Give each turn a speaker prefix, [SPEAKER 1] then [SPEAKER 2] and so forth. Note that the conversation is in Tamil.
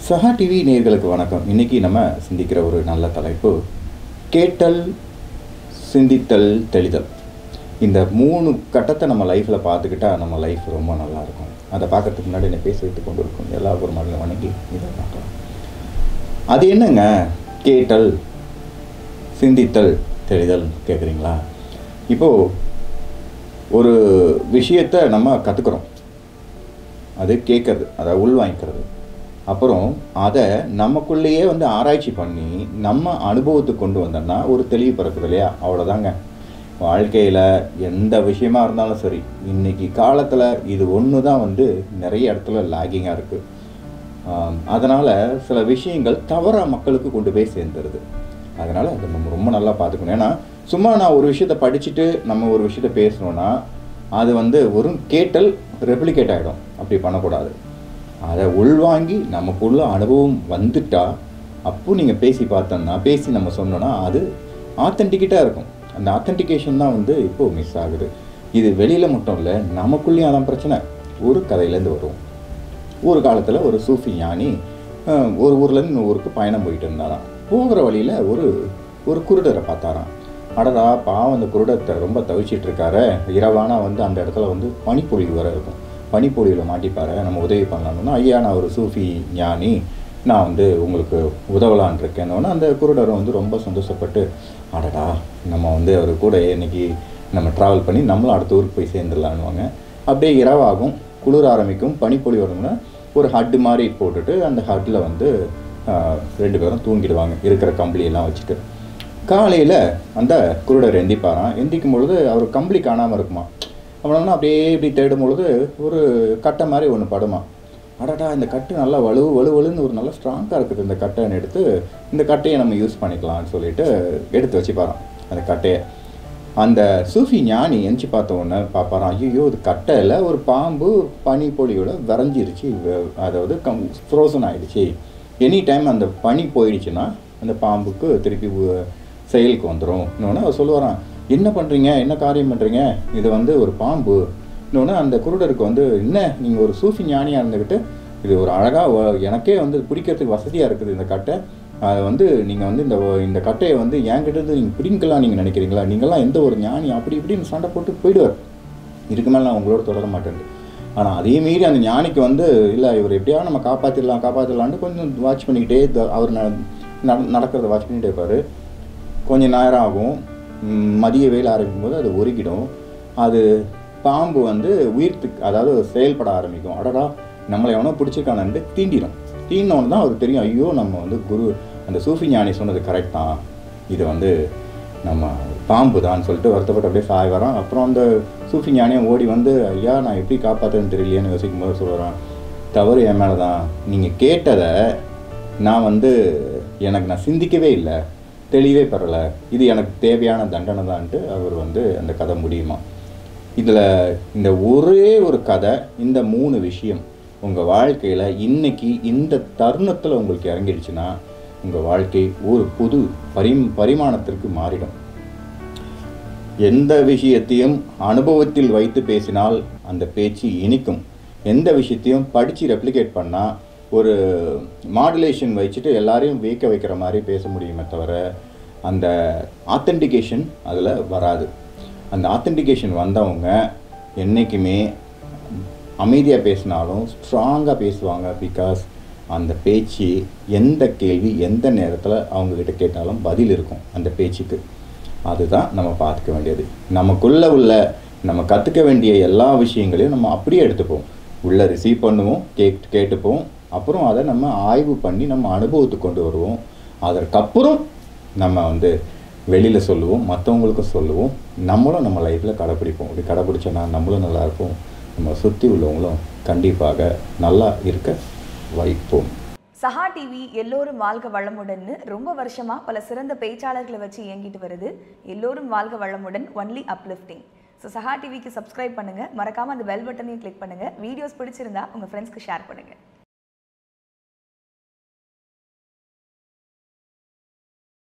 [SPEAKER 1] சஹா டிவி நேயர்களுக்கு வணக்கம் இன்னைக்கு நம்ம சிந்திக்கிற ஒரு நல்ல தலைப்பு கேட்டல் சிந்தித்தல் தெளிதல் இந்த மூணு கட்டத்தை நம்ம லைஃப்பில் பார்த்துக்கிட்டா நம்ம லைஃப் ரொம்ப நல்லா இருக்கும் அதை பார்க்கறதுக்கு முன்னாடி என்ன பேச வைத்து கொண்டு இருக்கும் எல்லா ஒரு மாதிரி வணங்கி இதை பார்க்கலாம் அது என்னங்க கேட்டல் சிந்தித்தல் தெளிதல் கேட்குறீங்களா இப்போது ஒரு விஷயத்தை நம்ம கற்றுக்குறோம் அது கேட்கறது அதை உள்வாங்கிக்கிறது அப்புறம் அதை நமக்குள்ளேயே வந்து ஆராய்ச்சி பண்ணி நம்ம அனுபவத்துக்கு கொண்டு வந்தோம்னா ஒரு தெளிவு பிறக்குது இல்லையா அவ்வளோதாங்க வாழ்க்கையில் எந்த விஷயமா இருந்தாலும் சரி இன்னைக்கு காலத்தில் இது ஒன்று தான் வந்து நிறைய இடத்துல லாகிங்காக இருக்குது அதனால் சில விஷயங்கள் தவறாக மக்களுக்கு கொண்டு போய் சேர்ந்துருது அதனால் அதை நம்ம ரொம்ப நல்லா பார்த்துக்கணும் ஏன்னா சும்மா நான் ஒரு விஷயத்தை படிச்சுட்டு நம்ம ஒரு விஷயத்த பேசணுன்னா அது வந்து ஒரு கேட்டல் ரெப்ளிகேட் ஆகிடும் அப்படி பண்ணக்கூடாது அதை உள்வாங்கி நமக்குள்ள அனுபவம் வந்துட்டா அப்போ நீங்கள் பேசி பார்த்தோம்னா பேசி நம்ம சொன்னோன்னா அது ஆத்தென்டிக்கிட்டாக இருக்கும் அந்த ஆத்தென்டிகேஷன் தான் வந்து இப்போது மிஸ் ஆகுது இது வெளியில் மட்டும் இல்லை நமக்குள்ளேயும் அதான் பிரச்சனை ஒரு கதையிலேருந்து வரும் ஒரு காலத்தில் ஒரு சூஃபி ஞானி அஹ், ஒரு ஊர்லேருந்து இன்னொரு ஊருக்கு பயணம் போயிட்டு இருந்தாராம் போகிற வழியில் ஒரு ஒரு குருடரை பார்த்தாராம் அடடா பாவம் அந்த குருடத்தை ரொம்ப தவிச்சிட்டு இருக்காரு இரவானா வந்து அந்த இடத்துல வந்து பனிப்பொழிவு வர இருக்கும் பனிப்பொழிவில் மாட்டிப்பாரு நம்ம உதவி பண்ணலாம்னா ஐயா நான் ஒரு சூஃபி ஞானி நான் வந்து உங்களுக்கு உதவலான் இருக்கேன்னொன்னே அந்த குருடரும் வந்து ரொம்ப சந்தோஷப்பட்டு அடடா நம்ம வந்து அவர் கூட இன்னைக்கு நம்ம ட்ராவல் பண்ணி நம்மளும் அடுத்த ஊருக்கு போய் சேர்ந்துடலான்னுவாங்க அப்படியே இரவாகும் குளிர் ஆரம்பிக்கும் பனிப்பொழி வரும்னா ஒரு ஹட்டு மாதிரி போட்டுட்டு அந்த ஹட்டில் வந்து ஆஹ், ரெண்டு பேரும் தூங்கிடுவாங்க இருக்கிற கம்பளியெல்லாம் வச்சுட்டு காலையில் அந்த குருடர் எந்திப்பாராம் எந்திக்கும் பொழுது அவர் கம்பளி காணாமல் இருக்குமா அவனா அப்படியே இப்படி தேடும் பொழுது ஒரு கட்டை மாதிரி ஒன்று படுமா அடடா இந்த கட்டு நல்லா வலு வலு வலுன்னு ஒரு நல்லா ஸ்ட்ராங்காக இருக்குது இந்த கட்டைன்னு எடுத்து இந்த கட்டையை நம்ம யூஸ் பண்ணிக்கலாம்னு சொல்லிட்டு எடுத்து வச்சுப்பாராம் அந்த கட்டையை அந்த சூஃபி ஞானி எந்திச்சு பார்த்த உடனே பார்ப்பாராம் ஐயோ இது கட்டையில் ஒரு பாம்பு பனிப்பொழியோட விரைஞ்சிருச்சு வெ- அதாவது கம் ஃப்ரோசன் ஆயிடுச்சு எனி டைம் அந்த பனி போயிடுச்சுன்னா அந்த பாம்புக்கு திருப்பி உ- செயலுக்கு வந்துடும் இன்னொன்று அவர் சொல்லுவாராம் என்ன பண்ணுறீங்க என்ன காரியம் பண்ணுறீங்க இது வந்து ஒரு பாம்பு இன்னொன்று அந்த குருடருக்கு வந்து என்ன நீங்கள் ஒரு சூஃபி ஞானியாக இருந்துக்கிட்டு இது ஒரு அழகாக எனக்கே வந்து பிடிக்கிறதுக்கு வசதியாக இருக்குது இந்த கட்டை அது வந்து நீங்கள் வந்து இந்த இந்த கட்டையை வந்து என்கிட்ட இருந்து நீங்கள் பிடிங்கலாம் நீங்கள் நினைக்கிறீங்களா நீங்களாம் எந்த ஒரு ஞானி அப்படி இப்படின்னு சண்டை போட்டு போயிடுவார் இதுக்கு மேலே நான் உங்களோட தொடர மாட்டேன் ஆனால் அதே மீறி அந்த ஞானிக்கு வந்து இல்லை இவர் எப்படியாவது நம்ம காப்பாற்றிடலாம் காப்பாற்றிடலான்னு கொஞ்சம் வாட்ச் பண்ணிக்கிட்டே த- அவர் ந- நட- நடக்கிறத வாட்ச் பண்ணிகிட்டே இருப்பார் கொஞ்சம் நேரம் ஆகும் ம், மதிய வெயில் ஆரம்பிக்கும் போது அது ஒருக்கிடும் அது பாம்பு வந்து உயிர்த்து அதாவது செயல்பட ஆரம்பிக்கும் அடடா நம்மளை எவனோ பிடிச்சிருக்கானு தீண்டிடும் தீண்டினோன்னு தான் அவருக்கு தெரியும் ஐயோ நம்ம வந்து குரு அந்த சூஃபி ஞானி சொன்னது கரெக்ட் தான் இது வந்து நம்ம பாம்பு தான் சொல்லிட்டு வருத்தப்பட்டு அப்படியே சாய் வரான் அப்புறம் அந்த சூஃபி ஞானியும் ஓடி வந்து ஐயா நான் எப்படி காப்பாற்றுன்னு தெரியலையேன்னு யோசிக்கும் போது சொல்கிறான் தவறு என் மேலே தான் நீங்கள் கேட்டதை நான் வந்து எனக்கு நான் சிந்திக்கவே இல்லை தெளிவே பெறலை இது எனக்கு தேவையான தண்டனை தான்ட்டு அவர் வந்து அந்த கதை முடியுமா இதில் இந்த ஒரே ஒரு கதை இந்த மூணு விஷயம் உங்கள் வாழ்க்கையில் இன்னைக்கு இந்த தருணத்தில் உங்களுக்கு இறங்கிடுச்சுன்னா உங்கள் வாழ்க்கை ஒரு புது பரிம் பரிமாணத்திற்கு மாறிடும் எந்த விஷயத்தையும் அனுபவத்தில் வைத்து பேசினால் அந்த பேச்சு இனிக்கும் எந்த விஷயத்தையும் படித்து ரெப்ளிகேட் பண்ணால் ஒரு மாடுலேஷன் வச்சுட்டு எல்லாரையும் வியக்க வைக்கிற மாதிரி பேச முடியுமே தவிர அந்த ஆத்தென்டிகேஷன் அதில் வராது அந்த ஆத்தென்டிகேஷன் வந்தவங்க என்றைக்குமே அமைதியாக பேசினாலும் ஸ்ட்ராங்காக பேசுவாங்க பிகாஸ் அந்த பேச்சு எந்த கேள்வி எந்த நேரத்தில் அவங்கக்கிட்ட கேட்டாலும் பதில் இருக்கும் அந்த பேச்சுக்கு அதுதான் நம்ம பார்த்துக்க வேண்டியது நமக்குள்ளே உள்ள நம்ம கற்றுக்க வேண்டிய எல்லா விஷயங்களையும் நம்ம அப்படியே எடுத்துப்போம் உள்ளே ரிசீவ் பண்ணுவோம் கேட் கேட்டுப்போம் அப்புறம் அதை நம்ம ஆய்வு பண்ணி நம்ம அனுபவத்துக்கு கொண்டு வருவோம் அதற்கப்புறம் நம்ம வந்து வெளியில் சொல்லுவோம் மற்றவங்களுக்கும் சொல்லுவோம் நம்மளும் நம்ம லைஃப்பில் கடைப்பிடிப்போம் இப்படி கடைப்பிடிச்சோன்னா நம்மளும் நல்லா இருப்போம் நம்ம சுற்றி உள்ளவங்களும் கண்டிப்பாக நல்லா இருக்க வைப்போம்
[SPEAKER 2] சஹா டிவி எல்லோரும் வாழ்க வளமுடன்னு ரொம்ப வருஷமா பல சிறந்த பேச்சாளர்களை வச்சு இயங்கிட்டு வருது எல்லோரும் வாழ்க வளமுடன் ஒன்லி அப்லிஃப்டிங் ஸோ சஹா டிவிக்கு சப்ஸ்கிரைப் பண்ணுங்க மறக்காம அந்த பெல் பட்டனையும் கிளிக் பண்ணுங்க வீடியோஸ் பிடிச்சிருந்தா உங்க ஃப்ரெண்ட்ஸ்க்கு ஷேர் பண்ணுங்க